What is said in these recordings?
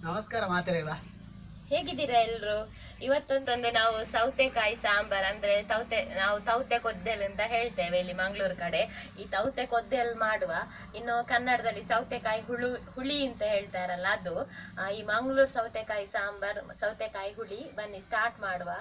ನಮಸ್ಕಾರ ಮಾತೆರೆಗಳ ಹೇಗಿದ್ದೀರಾ ಎಲ್ರು ಇವತ್ತೊಂದೊಂದು ನಾವು ಸೌತೆಕಾಯಿ ಸಾಂಬಾರ್ ಅಂದ್ರೆ ತೌತೆ ನಾವು ತೌತೆ ಕೊದ್ದೆಲ್ ಅಂತ ಹೇಳ್ತೇವೆ ಇಲ್ಲಿ ಮಂಗಳೂರು ಕಡೆ ಈ ತೌತೆ ಕೊದ್ದೆಲ್ ಮಾಡುವ ಇನ್ನು ಕನ್ನಡದಲ್ಲಿ ಸೌತೆಕಾಯಿ ಹುಳು ಹುಳಿ ಅಂತ ಹೇಳ್ತಾರಲ್ಲ ಅದು ಆ, ಈ ಮಂಗಳೂರು ಸೌತೆಕಾಯಿ ಸಾಂಬಾರ್ ಸೌತೆಕಾಯಿ ಹುಳಿ ಬನ್ನಿ ಸ್ಟಾರ್ಟ್ ಮಾಡುವ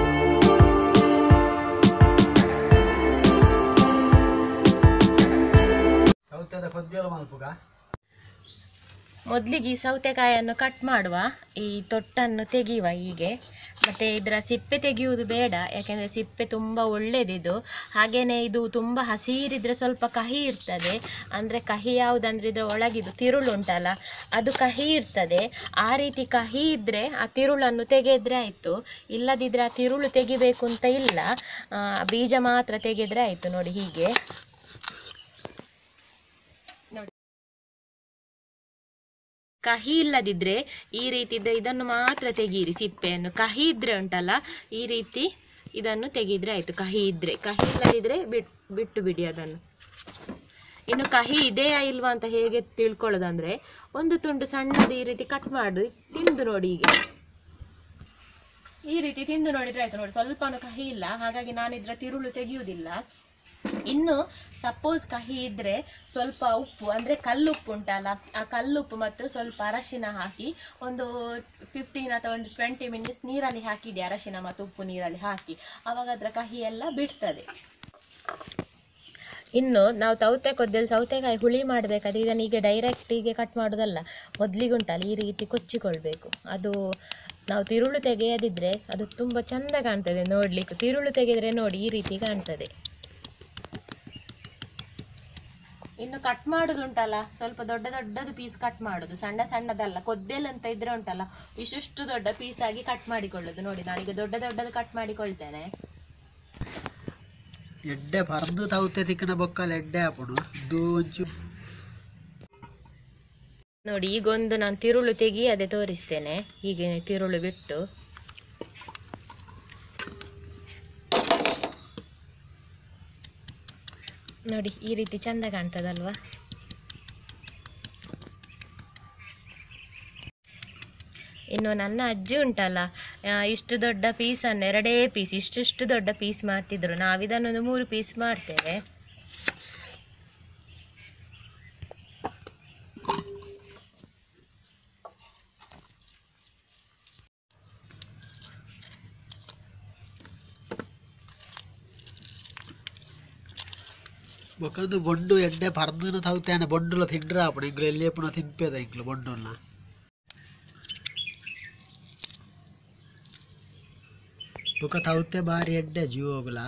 ಸೌತ್ಯದ ಕೊದ್ದಿಯಲು ಮಲ್ಪುಗ ಮೊದಲಿಗೆ ಈ ಸೌತೆಕಾಯನ್ನು ಕಟ್ ಮಾಡುವ ಈ ತೊಟ್ಟನ್ನು ತೆಗೆಯುವ ಹೀಗೆ ಮತ್ತು ಇದರ ಸಿಪ್ಪೆ ತೆಗೆಯುವುದು ಬೇಡ ಯಾಕೆಂದರೆ ಸಿಪ್ಪೆ ತುಂಬ ಒಳ್ಳೆಯದಿದು ಹಾಗೆಯೇ ಇದು ತುಂಬ ಹಸಿರಿದ್ರೆ ಸ್ವಲ್ಪ ಕಹಿ ಇರ್ತದೆ ಅಂದರೆ ಕಹಿ ಯಾವುದಂದ್ರೆ ಇದರ ಒಳಗಿದು ತಿರುಳು ಉಂಟಲ್ಲ ಅದು ಕಹಿ ಇರ್ತದೆ ಆ ರೀತಿ ಕಹಿ ಇದ್ದರೆ ಆ ತಿರುಳನ್ನು ತೆಗೆದ್ರೆ ಆಯಿತು ಇಲ್ಲದಿದ್ದರೆ ಆ ತಿರುಳು ತೆಗಿಬೇಕು ಅಂತ ಇಲ್ಲ ಆ, ಬೀಜ ಮಾತ್ರ ತೆಗೆದ್ರೆ ಆಯಿತು ನೋಡಿ ಹೀಗೆ ಕಹಿ ಇಲ್ಲದಿದ್ರೆ ಈ ರೀತಿ ಇದ್ದ- ಇದನ್ನು ಮಾತ್ರ ತೆಗೀರಿ ಸಿಪ್ಪೆಯನ್ನು ಕಹಿ ಇದ್ರೆ ಉಂಟಲ್ಲ ಈ ರೀತಿ ಇದನ್ನು ತೆಗೆದ್ರೆ ಆಯ್ತು ಕಹಿ ಇದ್ರೆ ಕಹಿ ಇಲ್ಲದಿದ್ರೆ ಬಿಟ್ ಬಿಟ್ಟು ಬಿಡಿ ಅದನ್ನು ಇನ್ನು ಕಹಿ ಇದೆಯಾ ಇಲ್ವಾ ಅಂತ ಹೇಗೆ ತಿಳ್ಕೊಳ್ಳೋದಂದ್ರೆ ಒಂದು ತುಂಡು ಸಣ್ಣದು ಈ ರೀತಿ ಕಟ್ ಮಾಡಿ ತಿಂದು ನೋಡಿ ಈಗ ಈ ರೀತಿ ತಿಂದು ನೋಡಿದ್ರೆ ಆಯ್ತು ನೋಡಿ ಸ್ವಲ್ಪನೂ ಕಹಿ ಇಲ್ಲ ಹಾಗಾಗಿ ನಾನು ಇದರ ತಿರುಳು ತೆಗೆಯುವುದಿಲ್ಲ ಇನ್ನು ಸಪೋಸ್ ಕಹಿ ಇದ್ರೆ ಸ್ವಲ್ಪ ಉಪ್ಪು ಅಂದರೆ ಕಲ್ಲುಪ್ಪು ಉಂಟಲ್ಲ ಆ ಕಲ್ಲುಪ್ಪು ಮತ್ತು ಸ್ವಲ್ಪ ಅರಶಿನ ಹಾಕಿ ಒಂದು ಫಿಫ್ಟೀನ್ ಅಥವಾ ಒಂದು ಟ್ವೆಂಟಿ ಮಿನಿಟ್ಸ್ ನೀರಲ್ಲಿ ಹಾಕಿಡಿ ಅರಶಿನ ಮತ್ತು ಉಪ್ಪು ನೀರಲ್ಲಿ ಹಾಕಿ ಆವಾಗ ಅದರ ಕಹಿ ಎಲ್ಲ ಬಿಡ್ತದೆ ಇನ್ನು ನಾವು ತೌತೆ ಕೊದ್ದಲ್ಲಿ ಸೌತೆಕಾಯಿ ಹುಳಿ ಮಾಡಬೇಕಾದ್ರೆ ಇದನ್ನು ಈಗ ಡೈರೆಕ್ಟಿಗೆ ಕಟ್ ಮಾಡೋದಲ್ಲ ಮೊದಲಿಗೆ ಉಂಟಲ್ಲ ಈ ರೀತಿ ಕೊಚ್ಚಿಕೊಳ್ಬೇಕು ಅದು ನಾವು ತಿರುಳು ತೆಗೆಯದಿದ್ರೆ ಅದು ತುಂಬ ಚಂದ ಕಾಣ್ತದೆ ನೋಡಲಿಕ್ಕೆ ತಿರುಳು ತೆಗೆದ್ರೆ ನೋಡಿ ಈ ರೀತಿ ಕಾಣ್ತದೆ ಇನ್ನು ಕಟ್ ಮಾಡೋದುಂಟಲ್ಲ ಸ್ವಲ್ಪ ದೊಡ್ಡ ದೊಡ್ಡದು ಪೀಸ್ ಕಟ್ ಮಾಡೋದು ಸಣ್ಣ ಸಣ್ಣದಲ್ಲ ಕೊದ್ದೆಲ್ ಅಂತ ಇದ್ರೆ ಉಂಟಲ್ಲ ಇಷ್ಟಿಷ್ಟು ದೊಡ್ಡ ಪೀಸ್ ಆಗಿ ಕಟ್ ಮಾಡಿಕೊಳ್ಳೋದು ನೋಡಿ ನಾನೀಗ ದೊಡ್ಡ ದೊಡ್ಡದು ಕಟ್ ಮಾಡಿಕೊಳ್ತೇನೆ ಎಡ್ಡೆ ಪರ್ದು ತೌತೆ ತಿಕ್ಕನ ಬೊಕ್ಕಲ್ ಎಡ್ಡೆ ಹಾಪುಡು ದೂಂಚು ನೋಡಿ ಈಗೊಂದು ನಾನು ತಿರುಳು ತೆಗಿ ಅದೇ ತೋರಿಸ್ತೇನೆ ಹೀಗೆ ತಿರುಳು ಬಿಟ್ಟು ನೋಡಿ ಈ ರೀತಿ ಚಂದ ಕಾಣ್ತದಲ್ವಾ ಇನ್ನು ನನ್ನ ಅಜ್ಜಿ ಉಂಟಲ್ಲ ಆ, ಇಷ್ಟು ದೊಡ್ಡ ಪೀಸನ್ನು ಎರಡೇ ಪೀಸ್ ಇಷ್ಟಿಷ್ಟು ದೊಡ್ಡ ಪೀಸ್ ಮಾಡ್ತಿದ್ರು ನಾವಿದನ್ನೊಂದು ಮೂರು ಪೀಸ್ ಮಾಡ್ತೇವೆ ಬೊಕ್ಕಂದು ಬೊಂಡು ಎಡ್ಡೆ ಪರ್ದನ ತೌತೆ ಬೊಂಡುಲ ತಿಂಡ್ರ ಆಪುಡು ಇಂಗ್ಲು ಎಲ್ಲಿ ಪುನಃ ತಿನ್ಪೇದ ಇಂಗ್ಲು ಬೊಂಡುಲ್ನ ಬೊಕ್ಕ ತೌತೆ ಬಾರಿ ಎಡ್ಡೆ ಜೀವೋಗುಲ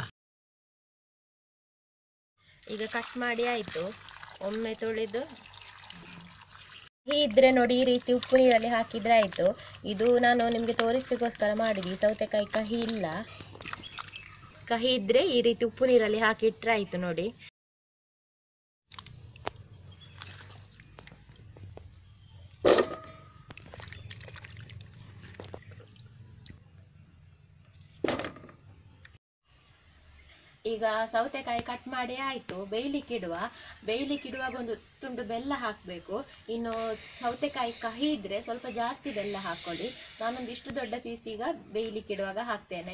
ಈಗ ಕಟ್ ಮಾಡಿ ಆಯಿತು ಒಮ್ಮೆ ತೊಳೆದು ಕಹಿ ಇದ್ರೆ ನೋಡಿ ಈ ರೀತಿ ಉಪ್ಪು ನೀರಲ್ಲಿ ಹಾಕಿದ್ರೆ ಆಯಿತು ಇದು ನಾನು ನಿಮಗೆ ತೋರಿಸ್ಲಿಕ್ಕೋಸ್ಕರ ಮಾಡಿದ್ವಿ ಸೌತೆಕಾಯಿ ಕಹಿ ಇಲ್ಲ ಕಹಿ ಇದ್ರೆ ಈ ರೀತಿ ಉಪ್ಪು ನೀರಲ್ಲಿ ಹಾಕಿಟ್ರೆ ಆಯಿತು ನೋಡಿ ಈಗ ಸೌತೆಕಾಯಿ ಕಟ್ ಮಾಡಿ ಆಯಿತು ಬೇಯ್ಲಿಕ್ಕಿಡುವ ಬೇಯ್ಲಿಕ್ಕಿಡುವಾಗ ಒಂದು ತುಂಡು ಬೆಲ್ಲ ಹಾಕಬೇಕು ಇನ್ನು ಸೌತೆಕಾಯಿ ಕಹಿ ಇದ್ದರೆ ಸ್ವಲ್ಪ ಜಾಸ್ತಿ ಬೆಲ್ಲ ಹಾಕ್ಕೊಳ್ಳಿ ನಾನೊಂದು ಇಷ್ಟು ದೊಡ್ಡ ಪೀಸ್ ಈಗ ಬೇಯ್ಲಿಕ್ಕಿಡುವಾಗ ಹಾಕ್ತೇನೆ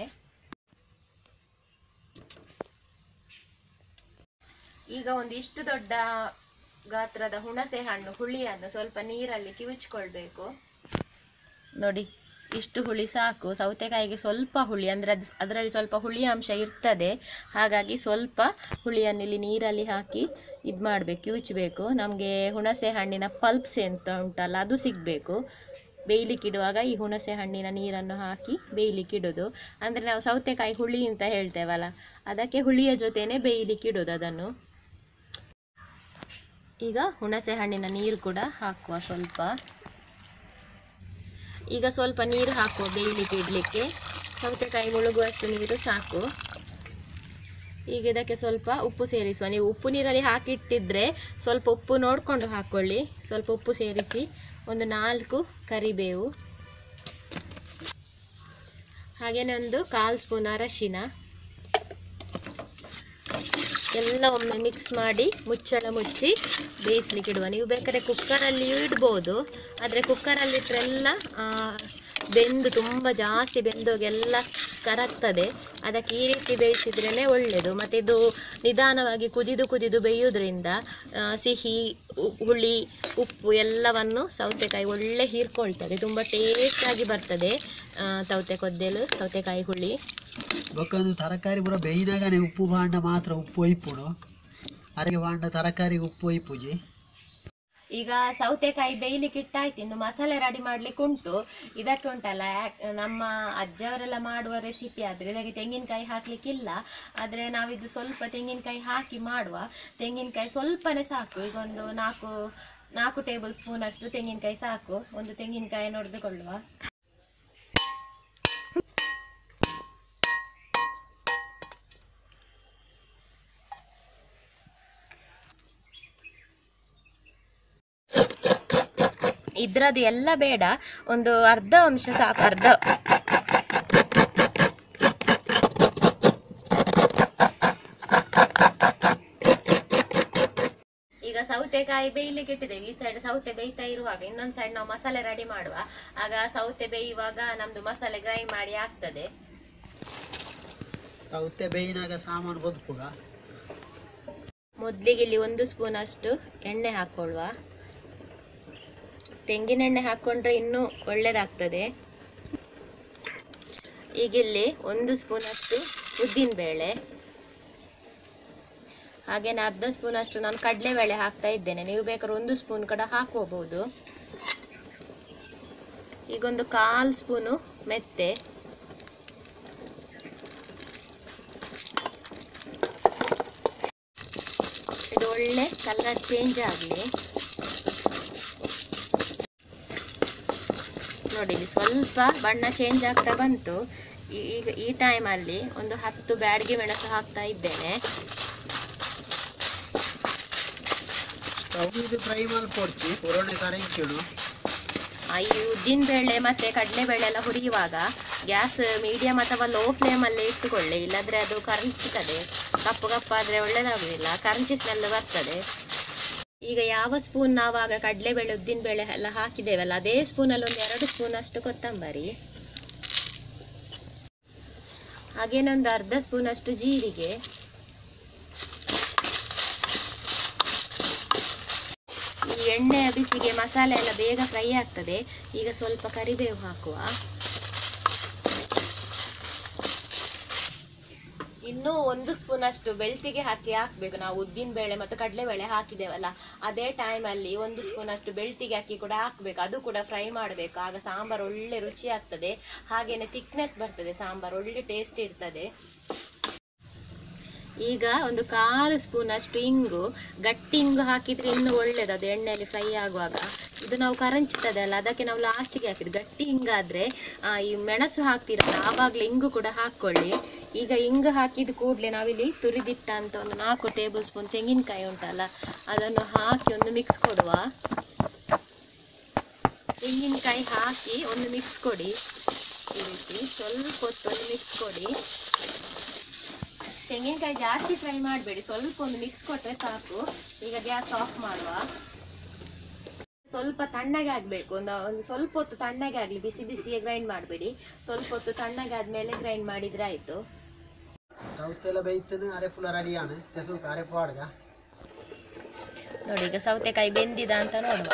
ಈಗ ಒಂದು ಇಷ್ಟು ದೊಡ್ಡ ಗಾತ್ರದ ಹುಣಸೆ ಹಣ್ಣು ಹುಳಿಯನ್ನು ಸ್ವಲ್ಪ ನೀರಲ್ಲಿ ಕಿವುಚ್ಕೊಳ್ಬೇಕು ನೋಡಿ ಇಷ್ಟು ಹುಳಿ ಸಾಕು ಸೌತೆಕಾಯಿಗೆ ಸ್ವಲ್ಪ ಹುಳಿ ಅಂದರೆ ಅದು ಅದರಲ್ಲಿ ಸ್ವಲ್ಪ ಹುಳಿ ಅಂಶ ಇರ್ತದೆ ಹಾಗಾಗಿ ಸ್ವಲ್ಪ ಹುಳಿಯನ್ನು ಇಲ್ಲಿ ನೀರಲ್ಲಿ ಹಾಕಿ ಇದು ಮಾಡಬೇಕು ಕಿವುಚಬೇಕು ನಮಗೆ ಹುಣಸೆ ಹಣ್ಣಿನ ಪಲ್ಪ್ಸ್ ಅಂತ ಉಂಟಲ್ಲ ಅದು ಸಿಗಬೇಕು ಬೇಯ್ಲಿಕ್ಕಿಡುವಾಗ ಈ ಹುಣಸೆ ಹಣ್ಣಿನ ನೀರನ್ನು ಹಾಕಿ ಬೇಯ್ಲಿಕ್ಕಿಡೋದು ಅಂದರೆ ನಾವು ಸೌತೆಕಾಯಿ ಹುಳಿ ಅಂತ ಹೇಳ್ತೇವಲ್ಲ ಅದಕ್ಕೆ ಹುಳಿಯ ಜೊತೆನೇ ಬೇಯ್ಲಿಕ್ಕಿಡೋದು ಅದನ್ನು ಈಗ ಹುಣಸೆ ಹಣ್ಣಿನ ನೀರು ಕೂಡ ಹಾಕುವ ಸ್ವಲ್ಪ ಈಗ ಸ್ವಲ್ಪ ನೀರು ಹಾಕುವ ಬೇಯಲಿಕ್ಕೆ ಇಡಲಿಕ್ಕೆ ಸೌತೆಕಾಯಿ ಮುಳುಗುವಷ್ಟು ನೀರು ಸಾಕು ಈಗ ಇದಕ್ಕೆ ಸ್ವಲ್ಪ ಉಪ್ಪು ಸೇರಿಸುವ ನೀವು ಉಪ್ಪು ನೀರಲ್ಲಿ ಹಾಕಿಟ್ಟಿದ್ರೆ ಸ್ವಲ್ಪ ಉಪ್ಪು ನೋಡಿಕೊಂಡು ಹಾಕ್ಕೊಳ್ಳಿ ಸ್ವಲ್ಪ ಉಪ್ಪು ಸೇರಿಸಿ ಒಂದು ನಾಲ್ಕು ಕರಿಬೇವು ಹಾಗೆಯೇ ಒಂದು ಕಾಲು ಸ್ಪೂನ್ ಅರಶಿನ ಎಲ್ಲ ಒಮ್ಮೆ ಮಿಕ್ಸ್ ಮಾಡಿ ಮುಚ್ಚಳ ಮುಚ್ಚಿ ಬೇಯಿಸ್ಲಿಕ್ಕೆ ಇಡುವ ನೀವು ಬೇಕಾದ್ರೆ ಕುಕ್ಕರಲ್ಲಿಯೂ ಇಡ್ಬೋದು ಆದರೆ ಕುಕ್ಕರಲ್ಲಿ ಇಟ್ಟರೆ ಎಲ್ಲ ಆ, ಬೆಂದು ತುಂಬ ಜಾಸ್ತಿ ಬೆಂದೋಗಿ ಎಲ್ಲ ಕರಗ್ತದೆ ಅದಕ್ಕೆ ಈ ರೀತಿ ಬೇಯಿಸಿದ್ರೇ ಒಳ್ಳೆಯದು ಮತ್ತು ಇದು ನಿಧಾನವಾಗಿ ಕುದಿದು ಕುದಿದು ಬೇಯೋದ್ರಿಂದ ಆ, ಸಿಹಿ ಉ- ಹುಳಿ ಉಪ್ಪು ಎಲ್ಲವನ್ನು ಸೌತೆಕಾಯಿ ಒಳ್ಳೆ ಹೀರ್ಕೊಳ್ತದೆ ತುಂಬ ಟೇಸ್ಟಾಗಿ ಬರ್ತದೆ ಆ, ಸೌತೆ ಕೊದ್ದೆಲು ಸೌತೆಕಾಯಿ ಹುಳಿ ಬೊಕ್ಕಂದು ತರಕಾರಿ ಪೂರ ಬೇಯಿನಾಗನೆ ಉಪ್ಪು ಬಾಂಡ ಮಾತ್ರ ಉಪ್ಪು ಒಯ್ಪುಡು ಅರೆಗೆ ಬಾಂಡ ತರಕಾರಿಗೆ ಉಪ್ಪು ಒಯ್ಪುಜಿ ಈಗ ಸೌತೆಕಾಯಿ ಬೇಯ್ಲಿಕ್ಕೆ ಇಟ್ಟಾಯ್ತು ಇನ್ನು ಮಸಾಲೆ ರೆಡಿ ಮಾಡ್ಲಿಕ್ಕೆ ಉಂಟು ಇದಕ್ಕೆ ಉಂಟಲ್ಲ ಯಾಕ್- ನಮ್ಮ ಅಜ್ಜವರೆಲ್ಲ ಮಾಡುವ ರೆಸಿಪಿ ಆದರೆ ಇದಕ್ಕೆ ತೆಂಗಿನಕಾಯಿ ಹಾಕ್ಲಿಕ್ಕಿಲ್ಲ ಆದರೆ ನಾವಿದು ಸ್ವಲ್ಪ ತೆಂಗಿನಕಾಯಿ ಹಾಕಿ ಮಾಡುವ ತೆಂಗಿನಕಾಯಿ ಸ್ವಲ್ಪನೇ ಸಾಕು ಈಗ ಒಂದು ನಾಲ್ಕು ನಾಲ್ಕು ಟೇಬಲ್ ಸ್ಪೂನ್ ಅಷ್ಟು ತೆಂಗಿನಕಾಯಿ ಸಾಕು ಒಂದು ತೆಂಗಿನಕಾಯಿ ನೋಡಿದುಕೊಳ್ಳುವ ಇದ್ರದ್ದು ಎಲ್ಲ ಬೇಡ ಒಂದು ಅರ್ಧ ಅಂಶ ಸಾಕು ಅರ್ಧ ಈಗ ಸೌತೆಕಾಯಿ ಬೇಯ್ಲಿಕ್ಕೆ ಇಟ್ಟಿದ್ದೇವೆ ಈ ಸೈಡ್ ಸೌತೆ ಬೇಯ್ತಾ ಇರುವಾಗ ಇನ್ನೊಂದು ಸೈಡ್ ನಾವು ಮಸಾಲೆ ರೆಡಿ ಮಾಡುವ ಆಗ ಸೌತೆ ಬೇಯುವಾಗ ನಮ್ದು ಮಸಾಲೆ ಗ್ರೈಂಡ್ ಮಾಡಿ ಆಗ್ತದೆ ಸೌತೆ ಬೇಯಿನಾಗ ಸಾಮಾನು ಬದುಕುಗ ಮೊದಲಿಗೆ ಇಲ್ಲಿ ಒಂದು ಸ್ಪೂನ್ ಅಷ್ಟು ಎಣ್ಣೆ ಹಾಕ್ಕೊಳ್ಳುವ ತೆಂಗಿನೆಣ್ಣೆ ಹಾಕ್ಕೊಂಡ್ರೆ ಇನ್ನೂ ಒಳ್ಳೆಯದಾಗ್ತದೆ ಈಗಿಲ್ಲಿ ಒಂದು ಸ್ಪೂನ್ ಅಷ್ಟು ಉದ್ದಿನಬೇಳೆ ಹಾಗೇನೆ ಅರ್ಧ ಸ್ಪೂನ್ ಅಷ್ಟು ನಾನು ಕಡಲೆಬೇಳೆ ಹಾಕ್ತಾ ಇದ್ದೇನೆ ನೀವು ಬೇಕಾದ್ರೆ ಒಂದು ಸ್ಪೂನ್ ಕೂಡ ಹಾಕೋಬಹುದು ಈಗೊಂದು ಕಾಲು ಸ್ಪೂನು ಮೆತ್ತೆ ಇದು ಒಳ್ಳೆ ಕಲರ್ ಚೇಂಜ್ ಆಗಲಿ ನೋಡಿ ಇಲ್ಲಿ ಸ್ವಲ್ಪ ಬಣ್ಣ ಚೇಂಜ್ ಆಗ್ತಾ ಬಂತು ಈ- ಈಗ ಈ ಟೈಮಲ್ಲಿ ಒಂದು ಹತ್ತು ಬ್ಯಾಡ್ಗೆ ಮೆಣಸು ಹಾಕ್ತಾ ಇದ್ದೇನೆ ಇದು ಫ್ರೈ ಮಲ್ಪೊಡ್ಚಿ ಪುರೋಣೆ ಕರೆಂಚಿಡು ಆ, ಈ ಉದ್ದಿನ ಬೇಳೆ ಮತ್ತೆ ಕಡಲೆಬೇಳೆ ಎಲ್ಲ ಹುರಿಯುವಾಗ ಗ್ಯಾಸ್ ಮೀಡಿಯಂ ಅಥವಾ ಲೋ ಫ್ಲೇಮಲ್ಲೇ ಇಟ್ಟುಕೊಳ್ಳಿ ಇಲ್ಲದ್ರೆ ಅದು ಕರಂಚಿತದೆ ಕಪ್ಪು ಕಪ್ಪಾದರೆ ಒಳ್ಳೆಯದಾಗುದಿಲ್ಲ ಕರಂಚಿ ಸ್ಮೆಲ್ ಬರ್ತದೆ ಈಗ ಯಾವ ಸ್ಪೂನ್ ನಾವಾಗ ಕಡಲೆಬೇಳೆ ಉದ್ದಿನ ಬೇಳೆ ಎಲ್ಲ ಹಾಕಿದ್ದೇವಲ್ಲ ಅದೇ ಸ್ಪೂನಲ್ಲಿ ಒಂದು ಎರಡು ಸ್ಪೂನ್ ಅಷ್ಟು ಕೊತ್ತಂಬರಿ ಹಾಗೇನೊಂದು ಅರ್ಧ ಸ್ಪೂನ್ ಅಷ್ಟು ಜೀರಿಗೆ ಈ ಎಣ್ಣೆಯ ಬಿಸಿಗೆ ಮಸಾಲೆ ಎಲ್ಲ ಬೇಗ ಫ್ರೈ ಆಗ್ತದೆ ಈಗ ಸ್ವಲ್ಪ ಕರಿಬೇವು ಹಾಕುವ ಇನ್ನೂ ಒಂದು ಸ್ಪೂನ್ ಅಷ್ಟು ಬೆಳ್ತಿಗೆ ಹಾಕಿ ಹಾಕಬೇಕು ನಾವು ಉದ್ದಿನ ಬೇಳೆ ಮತ್ತು ಕಡಲೆಬೇಳೆ ಹಾಕಿದ್ದೇವಲ್ಲ ಅದೇ ಟೈಮಲ್ಲಿ ಒಂದು ಸ್ಪೂನ್ ಅಷ್ಟು ಬೆಳ್ತಿಗೆ ಅಕ್ಕಿ ಕೂಡ ಹಾಕಬೇಕು ಅದು ಕೂಡ ಫ್ರೈ ಮಾಡಬೇಕು ಆಗ ಸಾಂಬಾರು ಒಳ್ಳೆ ರುಚಿ ಆಗ್ತದೆ ಹಾಗೇನೆ ಥಿಕ್ನೆಸ್ ಬರ್ತದೆ ಸಾಂಬಾರು ಒಳ್ಳೆ ಟೇಸ್ಟ್ ಇರ್ತದೆ ಈಗ ಒಂದು ಕಾಲು ಸ್ಪೂನ್ ಅಷ್ಟು ಇಂಗು ಗಟ್ಟಿ ಇಂಗು ಹಾಕಿದ್ರೆ ಇನ್ನೂ ಒಳ್ಳೇದು ಅದು ಎಣ್ಣೆಯಲ್ಲಿ ಫ್ರೈ ಆಗುವಾಗ ಇದು ನಾವು ಕರಂಚಿತದೆ ಅಲ್ಲ ಅದಕ್ಕೆ ನಾವು ಲಾಸ್ಟಿಗೆ ಹಾಕಿದ್ದು ಗಟ್ಟಿ ಇಂಗಾದ್ರೆ ಆ, ಈ ಮೆಣಸು ಹಾಕ್ತಿರಲ್ಲ ಆವಾಗಲೇ ಇಂಗು ಕೂಡ ಹಾಕ್ಕೊಳ್ಳಿ ಈಗ ಇಂಗು ಹಾಕಿದ ಕೂಡಲೇ ನಾವಿಲ್ಲಿ ತುರಿದಿಟ್ಟ ಅಂತ ಒಂದು ನಾಲ್ಕು ಟೇಬಲ್ ಸ್ಪೂನ್ ತೆಂಗಿನಕಾಯಿ ಉಂಟಲ್ಲ ಅದನ್ನು ಹಾಕಿ ಒಂದು ಮಿಕ್ಸ್ ಕೊಡುವ ತೆಂಗಿನಕಾಯಿ ಹಾಕಿ ಒಂದು ಮಿಕ್ಸ್ ಕೊಡಿ ಈ ರೀತಿ ಸ್ವಲ್ಪ ಹೊತ್ತು ಒಂದು ಮಿಕ್ಸ್ ಕೊಡಿ ತೆಂಗಿನಕಾಯಿ ಜಾಸ್ತಿ ಫ್ರೈ ಮಾಡಬೇಡಿ ಸ್ವಲ್ಪ ಒಂದು ಮಿಕ್ಸ್ ಕೊಟ್ಟರೆ ಸಾಕು ಈಗ ಗ್ಯಾಸ್ ಆಫ್ ಮಾಡುವ ಸ್ವಲ್ಪ ತಣ್ಣಗೆ ಆಗಬೇಕು ಒಂದು ಒಂದು ಸ್ವಲ್ಪ ಹೊತ್ತು ತಣ್ಣಗೆ ಆಗಲಿ ಬಿಸಿ ಬಿಸಿಗೆ ಗ್ರೈಂಡ್ ಮಾಡಬೇಡಿ ಸ್ವಲ್ಪ ಹೊತ್ತು ತಣ್ಣಗೆ ಆದಮೇಲೆ ಗ್ರೈಂಡ್ ಮಾಡಿದರೆ ಆಯಿತು ಸೌತೆಲ್ಲ ಬೇಯ್ತದೆ ಅರೆ ಪುಲ ರೆಡಿಯಾണ് ತೆಸು ಅರೆ ಪಾಡ್ಗ ನೋಡಿ ಈಗ ಸೌತೆಕಾಯಿ ಬೆಂದಿದ ಅಂತ ನೋಡುವ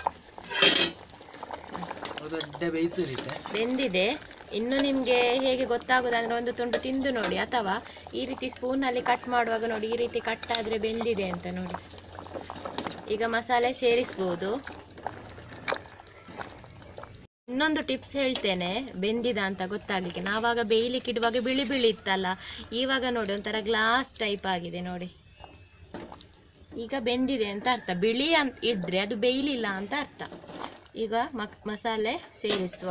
ದೊಡ್ಡ ಬೇಯ್ತದಿತ್ತೆ ಬೆಂದಿದೆ ಇನ್ನು ನಿಮಗೆ ಹೇಗೆ ಗೊತ್ತಾಗೋದಂದ್ರೆ ಒಂದು ತುಂಡು ತಿಂದು ನೋಡಿ ಅಥವಾ ಈ ರೀತಿ ಸ್ಪೂನಲ್ಲಿ ಕಟ್ ಮಾಡುವಾಗ ನೋಡಿ ಈ ರೀತಿ ಕಟ್ ಆದರೆ ಬೆಂದಿದೆ ಅಂತ ನೋಡಿ ಈಗ ಮಸಾಲೆ ಸೇರಿಸ್ಬೋದು ಇನ್ನೊಂದು ಟಿಪ್ಸ್ ಹೇಳ್ತೇನೆ ಬೆಂದಿದ ಅಂತ ಗೊತ್ತಾಗಲಿಕ್ಕೆ ನಾವಾಗ ಬೇಯಲಿಕ್ಕೆ ಇಡುವಾಗ ಬಿಳಿ ಬಿಳಿ ಇತ್ತಲ್ಲ ಇವಾಗ ನೋಡಿ ಒಂಥರ ಗ್ಲಾಸ್ ಟೈಪ್ ಆಗಿದೆ ನೋಡಿ ಈಗ ಬೆಂದಿದೆ ಅಂತ ಅರ್ಥ ಬಿಳಿ ಅಂತ ಇದ್ರೆ ಅದು ಬೇಯಲಿಲ್ಲ ಅಂತ ಅರ್ಥ ಈಗ ಮಕ್ ಮಸಾಲೆ ಸೇರಿಸುವ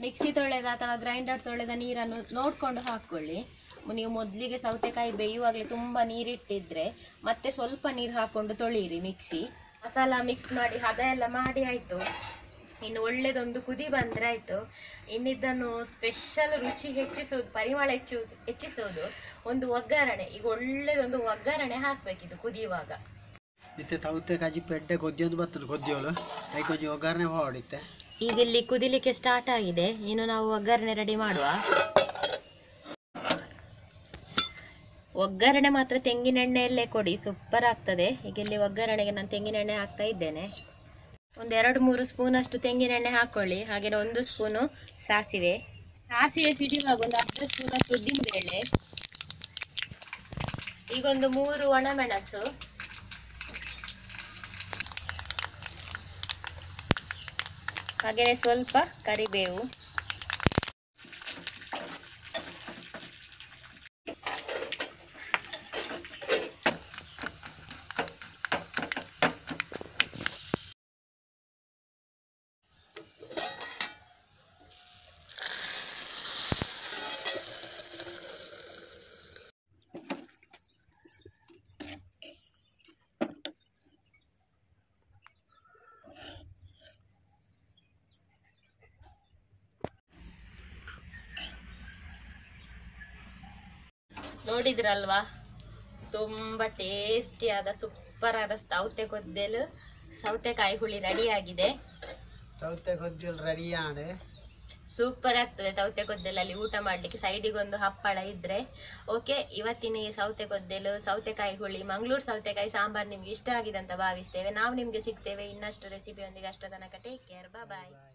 ಮಿಕ್ಸಿ ತೊಳೆದ ಅಥವಾ ಗ್ರೈಂಡರ್ ತೊಳೆದ ನೀರನ್ನು ನೋಡ್ಕೊಂಡು ಹಾಕ್ಕೊಳ್ಳಿ ನೀವು ಮೊದಲಿಗೆ ಸೌತೆಕಾಯಿ ಬೇಯುವಾಗಲೇ ತುಂಬ ನೀರಿಟ್ಟಿದ್ರೆ ಮತ್ತೆ ಸ್ವಲ್ಪ ನೀರು ಹಾಕ್ಕೊಂಡು ತೊಳೀರಿ ಮಿಕ್ಸಿ ಮಸಾಲ ಮಿಕ್ಸ್ ಮಾಡಿ ಹದ ಎಲ್ಲ ಮಾಡಿ ಆಯಿತು ಇನ್ನು ಒಳ್ಳೆದೊಂದು ಕುದಿ ಬಂದರೆ ಆಯಿತು ಇನ್ನಿದ್ದನ್ನು ಸ್ಪೆಷಲ್ ರುಚಿ ಹೆಚ್ಚಿಸೋದು ಪರಿಮಳ ಹೆಚ್ಚು ಹೆಚ್ಚಿಸೋದು ಒಂದು ಒಗ್ಗರಣೆ ಈಗ ಒಳ್ಳೆದೊಂದು ಒಗ್ಗರಣೆ ಹಾಕಬೇಕಿದು ಕುದಿಯುವಾಗ ಇತ್ತೆ ತವತೆ ಕಾಜಿ ಪೆಡ್ಡೆ ಕೊದ್ದಿಯೊಂದು ಬರ್ತದೆ ಕೊದ್ದಿಯೋಳು ಅದಕ್ಕೆ ಕೊಂಚ ಒಗ್ಗರಣೆ ಹೊಡಿತ್ತೆ ಈಗ ಇಲ್ಲಿ ಕುದಿಲಿಕ್ಕೆ ಸ್ಟಾರ್ಟ್ ಆಗಿದೆ ಇನ್ನು ನಾವು ಒಗ್ಗರಣೆ ರೆಡಿ ಮಾಡುವ ಒಗ್ಗರಣೆ ಮಾತ್ರ ತೆಂಗಿನೆಣ್ಣೆಯಲ್ಲೇ ಕೊಡಿ ಸೂಪರ್ ಆಗ್ತದೆ ಈಗ ಇಲ್ಲಿ ಒಗ್ಗರಣೆಗೆ ನಾನು ತೆಂಗಿನೆಣ್ಣೆ ಹಾಕ್ತಾ ಇದ್ದೇನೆ ಒಂದು ಎರಡು ಮೂರು ಸ್ಪೂನ್ ಅಷ್ಟು ತೆಂಗಿನೆಣ್ಣೆ ಹಾಕೊಳ್ಳಿ ಹಾಗೆಯೇ ಒಂದು ಸ್ಪೂನು ಸಾಸಿವೆ ಸಾಸಿವೆ ಸಿಡಿಯುವಾಗ ಒಂದು ಅರ್ಧ ಸ್ಪೂನ್ ಅಷ್ಟು ಉದ್ದಿನಬೇಳೆ ಈಗ ಒಂದು ಮೂರು ಒಣಮೆಣಸು ಹಾಗೆಯೇ ಸ್ವಲ್ಪ ಕರಿಬೇವು ನೋಡಿದ್ರಲ್ವಾ ತುಂಬ ಟೇಸ್ಟಿಯಾದ ಸೂಪರ್ ಆದ ಸೌತೆ ಕೊದ್ದೆಲು ಸೌತೆಕಾಯಿ ಹುಳಿ ರೆಡಿ ಆಗಿದೆ ತವತೆ ಕೊದ್ದಿಯೋಳು ರೆಡಿಯಾണ് ಸೂಪರ್ ಆಗ್ತದೆ ಸೌತೆ ಕೊದ್ದೆಲಲ್ಲಿ ಊಟ ಮಾಡಲಿಕ್ಕೆ ಸೈಡಿಗೆ ಒಂದು ಹಪ್ಪಳ ಇದ್ರೆ ಓಕೆ ಇವತ್ತಿನ ಈ ಸೌತೆ ಕೊದ್ದೆಲು ಸೌತೆಕಾಯಿ ಹುಳಿ ಮಂಗಳೂರು ಸೌತೆಕಾಯಿ ಸಾಂಬಾರ್ ನಿಮ್ಗೆ ಇಷ್ಟ ಆಗಿದೆ ಅಂತ ಭಾವಿಸ್ತೇವೆ ನಾವು ನಿಮಗೆ ಸಿಗ್ತೇವೆ ಇನ್ನಷ್ಟು ರೆಸಿಪಿಯೊಂದಿಗೆ ಅಷ್ಟ ತನಕ ಟೇಕ್ ಕೇರ್ ಬಾಯ್